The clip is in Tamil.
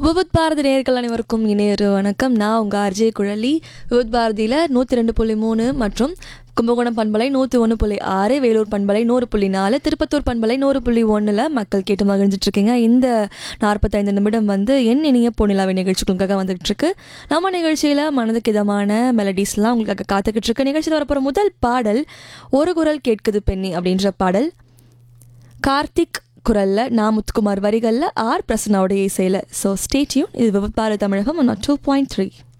விபத் பாரதி நேயர்கள் அனைவருக்கும் இணையரு வணக்கம் நான் உங்கள் அர்ஜய் குழலி விபத் பாரதியில் நூற்றி ரெண்டு புள்ளி மூணு மற்றும் கும்பகோணம் பண்பலை நூற்றி ஒன்று புள்ளி ஆறு வேலூர் பண்பலை நூறு புள்ளி நாலு திருப்பத்தூர் பண்பலை நூறு புள்ளி ஒன்றில் மக்கள் கேட்டு மகிழ்ந்துட்டு இருக்கீங்க இந்த நாற்பத்தைந்து நிமிடம் வந்து என் இனிய பொன்னிலாவை நிகழ்ச்சிகளுக்காக வந்துகிட்டு இருக்கு நம்ம நிகழ்ச்சியில் மனதுக்கு இதமான மெலடிஸ்லாம் உங்களுக்காக காத்துக்கிட்டு இருக்கு நிகழ்ச்சியில் வரப்போகிற முதல் பாடல் ஒரு குரல் கேட்குது பெண்ணி அப்படின்ற பாடல் கார்த்திக் குரல்ல நான் முத்துக்குமார் வரிகளில் ஆர் பிரசன்னாவுடைய இசையில் ஸோ ஸ்டேட்யூன் இது விவப்பார Tamizhagam one two point three